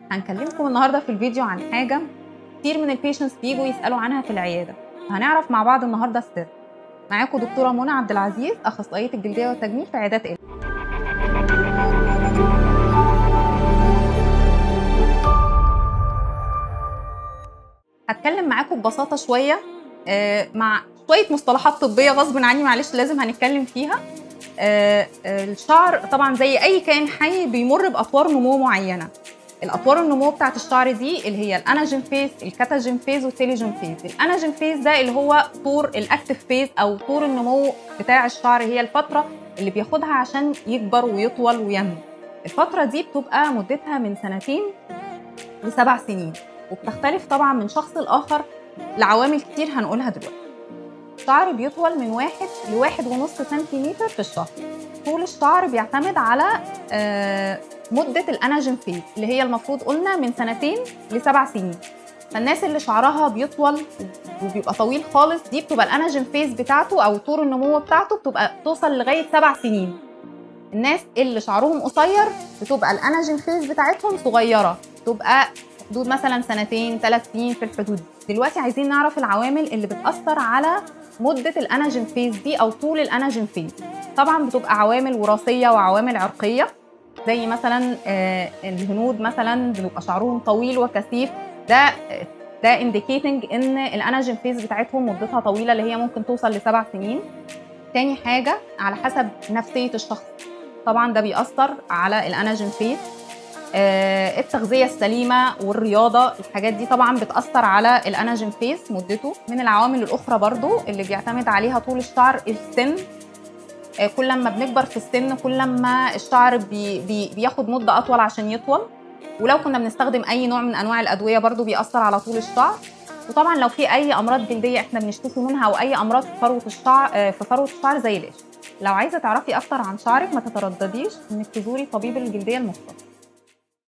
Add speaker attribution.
Speaker 1: هنكلمكم النهارده في الفيديو عن حاجه كتير من البيشنتس بيجوا يسالوا عنها في العياده هنعرف مع بعض النهارده السر معاكم دكتوره منى عبد العزيز اخصائيه الجلديه والتجميل في عيادات ال هتكلم معاكم ببساطه شويه آه، مع شويه مصطلحات طبيه غصب عني معلش لازم هنتكلم فيها آه، آه، الشعر طبعا زي اي كائن حي بيمر باطوار نمو معينه الاطوار النمو بتاعت الشعر دي اللي هي الاناجين فيز الكاتاجين فيز والتيليجين فيز الاناجين فيز ده اللي هو طور الاكتف فيز او طور النمو بتاع الشعر هي الفتره اللي بياخدها عشان يكبر ويطول وينمو الفتره دي بتبقى مدتها من سنتين لسبع سنين وبتختلف طبعا من شخص لاخر لعوامل كتير هنقولها دلوقتي الشعر بيطول من واحد لواحد ونص سنتيمتر في الشهر طول الشعر بيعتمد على آه، مدة الأناجين فيز اللي هي المفروض قلنا من سنتين لسبع سنين فالناس اللي شعرها بيطول وبيبقى طويل خالص دي بتبقى الأناجين فيز بتاعته أو طور النمو بتاعته بتبقى توصل لغاية سبع سنين الناس اللي شعرهم قصير بتبقى الأناجين فيز بتاعتهم صغيرة تبقى حدود مثلا سنتين ثلاث سنين في الحدود دي. دلوقتي عايزين نعرف العوامل اللي بتأثر على مدة الأناجين فيز دي أو طول الأناجين فيز طبعا بتبقى عوامل وراثية وعوامل عرقية زي مثلا آه، الهنود مثلا بيبقى شعرهم طويل وكثيف ده ده انديكيتنج ان الاناجين فيز بتاعتهم مدتها طويله اللي هي ممكن توصل لسبع سنين تاني حاجه على حسب نفسيه الشخص طبعا ده بيأثر على الاناجين فيز آه، التغذيه السليمه والرياضه الحاجات دي طبعا بتأثر على الاناجين فيز مدته من العوامل الاخرى برضو اللي بيعتمد عليها طول الشعر السن آه، كل ما بنكبر في السن كل ما الشعر بي بي بياخد مده اطول عشان يطول ولو كنا بنستخدم اي نوع من انواع الادويه برضو بيأثر على طول الشعر وطبعا لو في اي امراض جلديه احنا بنشتكي منها او اي امراض في فروه الشعر آه، في فروه الشعر زي القش لو عايزه تعرفي اكتر عن شعرك ما تتردديش انك تزوري طبيب الجلديه المختص